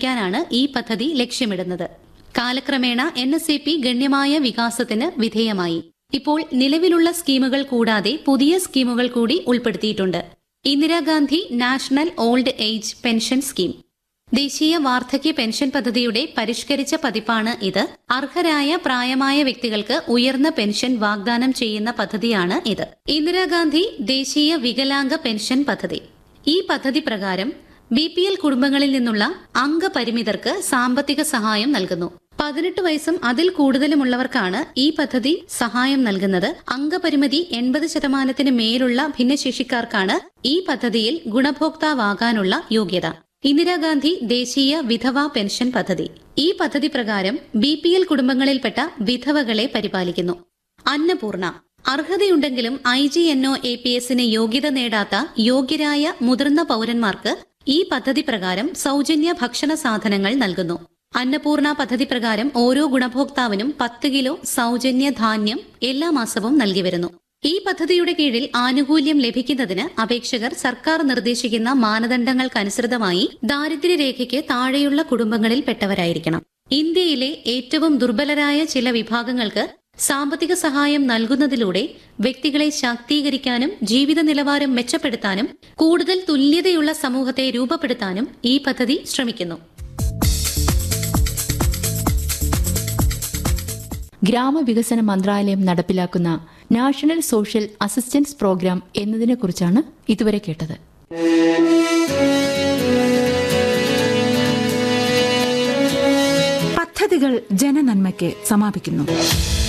പരിപാലിക്കാനാണ് ഈ പദ്ധതി ലക്ഷ്യമിടുന്നത് കാലക്രമേണ എൻ എസ് എ പി ഗണ്യമായ വികാസത്തിന് വിധേയമായി ഇപ്പോൾ നിലവിലുള്ള സ്കീമുകൾ കൂടാതെ പുതിയ സ്കീമുകൾ കൂടി ഉൾപ്പെടുത്തിയിട്ടുണ്ട് Indira Gandhi national old age pension scheme ദേശീയ വാർദ്ധക്യ പെൻഷൻ പദ്ധതിയുടെ പരിഷ്കരിച്ച പതിപ്പാണ് ഇത് അർഹരായ പ്രായമായ വ്യക്തികൾക്ക് ഉയർന്ന പെൻഷൻ വാഗ്ദാനം ചെയ്യുന്ന പദ്ധതിയാണ് ഇത് ഇന്ദിരാഗാന്ധി ദേശീയ വികലാംഗ പെൻഷൻ പദ്ധതി ഈ പദ്ധതി പ്രകാരം ബി പി എൽ കുടുംബങ്ങളിൽ നിന്നുള്ള അംഗപരിമിതർക്ക് സാമ്പത്തിക സഹായം നൽകുന്നു പതിനെട്ട് വയസ്സും അതിൽ കൂടുതലുമുള്ളവർക്കാണ് ഈ പദ്ധതി സഹായം നൽകുന്നത് അംഗപരിമിതി എൺപത് ശതമാനത്തിന് മേലുള്ള ഭിന്നശേഷിക്കാർക്കാണ് ഈ പദ്ധതിയിൽ ഗുണഭോക്താവാകാനുള്ള യോഗ്യത ഇന്ദിരാഗാന്ധി ദേശീയ വിധവ പെൻഷൻ പദ്ധതി ഈ പദ്ധതി പ്രകാരം ബി പി എൽ കുടുംബങ്ങളിൽപ്പെട്ട വിധവകളെ പരിപാലിക്കുന്നു അന്നപൂർണ അർഹതയുണ്ടെങ്കിലും I G N O A P എസിന് യോഗ്യത നേടാത്ത യോഗ്യരായ മുതിർന്ന പൌരന്മാർക്ക് ഈ പദ്ധതി പ്രകാരം സൗജന്യ ഭക്ഷണ സാധനങ്ങൾ നൽകുന്നു അന്നപൂർണ പദ്ധതി പ്രകാരം ഓരോ ഗുണഭോക്താവിനും പത്ത് കിലോ സൗജന്യ ധാന്യം എല്ലാ മാസവും നൽകി വരുന്നു ഈ പദ്ധതിയുടെ കീഴിൽ ആനുകൂല്യം ലഭിക്കുന്നതിന് അപേക്ഷകർ സർക്കാർ നിർദ്ദേശിക്കുന്ന മാനദണ്ഡങ്ങൾക്കനുസൃതമായി ദാരിദ്ര്യരേഖയ്ക്ക് താഴെയുള്ള കുടുംബങ്ങളിൽ പെട്ടവരായിരിക്കണം ഇന്ത്യയിലെ ഏറ്റവും ദുർബലരായ ചില വിഭാഗങ്ങൾക്ക് സാമ്പത്തിക സഹായം നൽകുന്നതിലൂടെ വ്യക്തികളെ ശാക്തീകരിക്കാനും ജീവിത നിലവാരം മെച്ചപ്പെടുത്താനും കൂടുതൽ തുല്യതയുള്ള സമൂഹത്തെ രൂപപ്പെടുത്താനും ഈ പദ്ധതി ശ്രമിക്കുന്നു ഗ്രാമവികസന മന്ത്രാലയം നടപ്പിലാക്കുന്ന നാഷണൽ സോഷ്യൽ അസിസ്റ്റൻസ് പ്രോഗ്രാം എന്നതിനെക്കുറിച്ചാണ് ഇതുവരെ കേട്ടത് പദ്ധതികൾ ജനനന്മയ്ക്ക് സമാപിക്കുന്നു